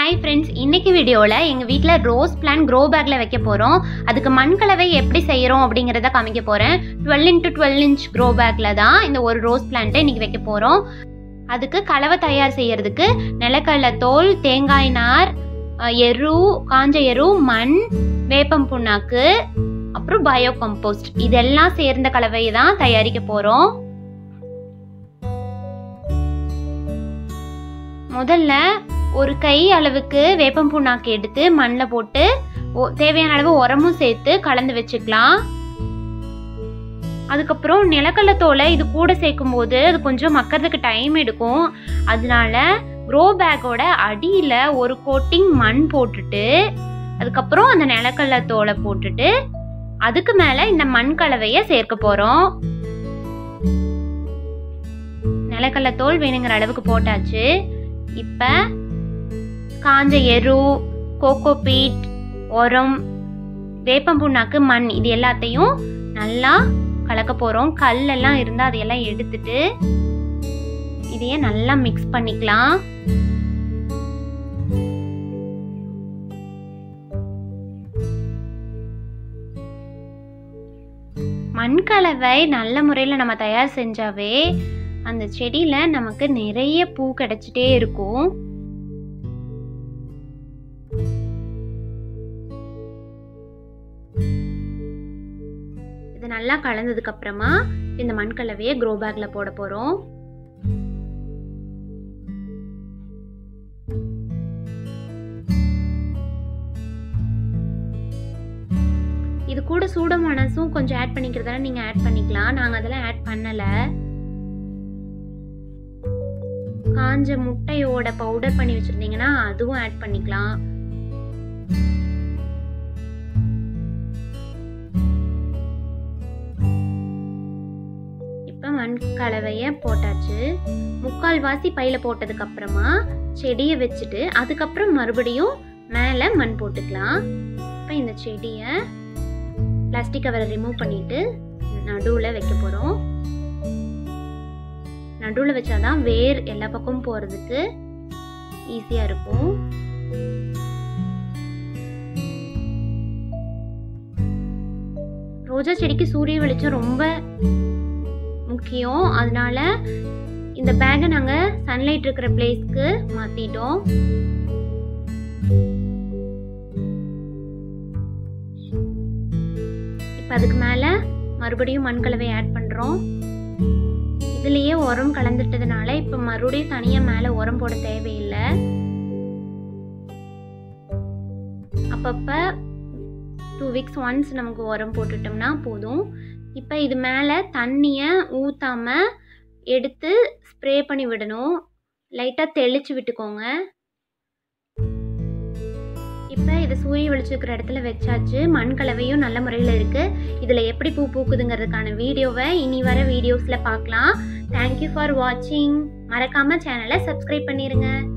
hi friends இன்னைக்கு வீடியோவில் எங்கள் வீட்டில் ரோஸ் பிளான் க்ரோ பேக்கில் வைக்க போகிறோம் அதுக்கு மண் கலவை எப்படி செய்கிறோம் அப்படிங்கிறத காமிக்க போகிறேன் twelve into twelve inch grow பேக்கில் தான் இந்த ஒரு ரோஸ் பிளான்ட்டை இன்றைக்கி வைக்க போகிறோம் அதுக்கு கலவை தயார் செய்யறதுக்கு நிலக்கடலை தோல் தேங்காய் நார் அஹ், எரு காஞ்ச எரு மண் வேப்பம் புண்ணாக்கு அப்புறம் பயோ கம்போஸ்ட் இதெல்லாம் சேர்ந்த கலவையை தான் தயாரிக்க போகிறோம் முதல்ல ஒரு கை அளவுக்கு வேப்பம் புண்ணாக்கு எடுத்து மண்ணில் போட்டு ஒ- தேவையான அளவு உரமும் சேர்த்து கலந்து வச்சுக்கலாம் அதுக்கப்புறம் நிலக்கடலை தோலை இது கூட சேர்க்கும் போது அது கொஞ்சம் மக்கறதுக்கு டைம் எடுக்கும் அதனால க்ரோ பேக்கோட அடியில் ஒரு கோட்டிங் மண் போட்டுட்டு அதுக்கப்புறம் அந்த நிலக்கடலை தோலை போட்டுட்டு அதுக்கு மேலே இந்த மண் கலவையை சேர்க்க போகிறோம் நிலக்கடலை தோல் வேணுங்கிற அளவுக்கு போட்டாச்சு இப்போ காஞ்ச எரு கோகோ பீட் உரம் வேப்பம் புண்ணாக்கு மண் இது எல்லாத்தையும் நல்லா கலக்க போகிறோம் கல்லெல்லாம் இருந்தால் அதையெல்லாம் எடுத்துட்டு இதையே நல்லா மிக்ஸ் பண்ணிக்கலாம் மண் கலவை நல்ல முறையில் நம்ம தயார் செஞ்சாவே அந்த செடியில் நமக்கு நிறைய பூ கிடைச்சிட்டே இருக்கும் இது நல்லா கலந்ததுக்கு அப்புறமா இந்த மண் கலவையை க்ரோ பேக்ல போட போறோம் இது கூட சூடமானசும் கொஞ்சம் ஆட் பண்ணிக்கிறதால நீங்க ஆட் பண்ணிக்கலாம் நாங்க அதெல்லாம் ஆட் பண்ணல காஞ்ச முட்டையோட பவுடர் பண்ணி வச்சிருந்தீங்கன்னா அதுவும் ஆட் பண்ணிக்கலாம் இப்போ மண் கலவையை போட்டாச்சு முக்கால் வாசி பையில போட்டதுக்கு அப்புறமா செடியை வச்சுட்டு அதுக்கப்புறம் மறுபடியும் மேலே மண் போட்டுக்கலாம் இப்போ இந்த செடியை பிளாஸ்டிக் கவரை ரிமூவ் பண்ணிட்டு நடுவில் வைக்க போகிறோம் நடுவில் வச்சாதான் வேர் எல்லா பக்கமும் போகிறதுக்கு ஈஸியாக இருக்கும் ரோஜா செடிக்கு சூரிய வெளிச்சம் ரொம்ப முக்கியம் அதனால இந்த பேக்கை நாங்கள் சன்லைட் இருக்கிற பிளேஸ்க்கு மாற்றிட்டோம் இப்போ அதுக்கு மேலே மறுபடியும் மண் கலவை ஆட் பண்ணுறோம் இதுலேயே உரம் கலந்துட்டதுனால இப்போ மறுபடியும் தனியாக மேலே உரம் போட தேவையில்லை அப்பப்போ டூ வீக்ஸ் ஒன்ஸ் நமக்கு உரம் போட்டுட்டோம்னா போதும் இப்போ இது மேலே தண்ணியை ஊற்றாம எடுத்து ஸ்ப்ரே பண்ணி விடணும் லைட்டாக தெளிச்சு விட்டுக்கோங்க இப்போ இதை சூரிய வெளிச்சிருக்கிற இடத்துல வச்சாச்சு மண் கலவையும் நல்ல முறையில் இருக்குது இதில் எப்படி பூ பூக்குதுங்கிறதுக்கான வீடியோவை இனி வர வீடியோஸில் பார்க்கலாம் தேங்க்யூ ஃபார் வாட்சிங் மறக்காமல் சேனலை சப்ஸ்கிரைப் பண்ணிடுங்க